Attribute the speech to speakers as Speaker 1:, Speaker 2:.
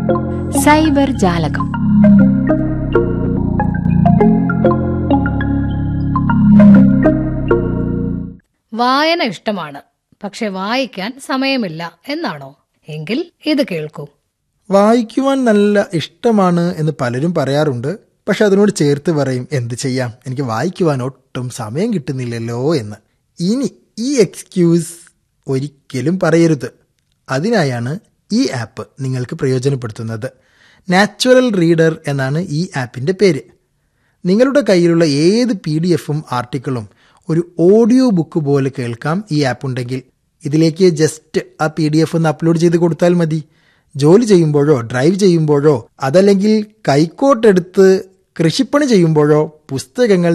Speaker 1: cyber ജാലകം
Speaker 2: വായന ഇഷ്ടമാണ് പക്ഷെ വായിക്കാൻ സമയമില്ല എന്നാണോ എങ്കിൽ ഇത് കേൾക്കൂ
Speaker 3: വായിക്കുവാൻ നല്ല ഇഷ്ടമാണ് എന്ന് പലരും പറയാറുണ്ട് പക്ഷെ അതിനോട് ചേർത്ത് പറയും എന്ത് ചെയ്യാം എനിക്ക് വായിക്കുവാൻ ഒട്ടും സമയം കിട്ടുന്നില്ലല്ലോ എന്ന് ഇനി ഈ എക്സ്ക്യൂസ് ഒരിക്കലും പറയരുത് അതിനായാണ് ഈ ആപ്പ് നിങ്ങൾക്ക് പ്രയോജനപ്പെടുത്തുന്നത് നാച്ചുറൽ റീഡർ എന്നാണ് ഈ ആപ്പിൻ്റെ പേര് നിങ്ങളുടെ കയ്യിലുള്ള ഏത് പി ഡി എഫും ആർട്ടിക്കിളും ഒരു ഓഡിയോ ബുക്ക് പോലെ കേൾക്കാം ഈ ആപ്പ് ഉണ്ടെങ്കിൽ ഇതിലേക്ക് ജസ്റ്റ് ആ പി ഡി എഫ് ഒന്ന് അപ്ലോഡ് ചെയ്ത് കൊടുത്താൽ മതി ജോലി ചെയ്യുമ്പോഴോ ഡ്രൈവ് ചെയ്യുമ്പോഴോ അതല്ലെങ്കിൽ കൈക്കോട്ടെടുത്ത് കൃഷിപ്പണി ചെയ്യുമ്പോഴോ പുസ്തകങ്ങൾ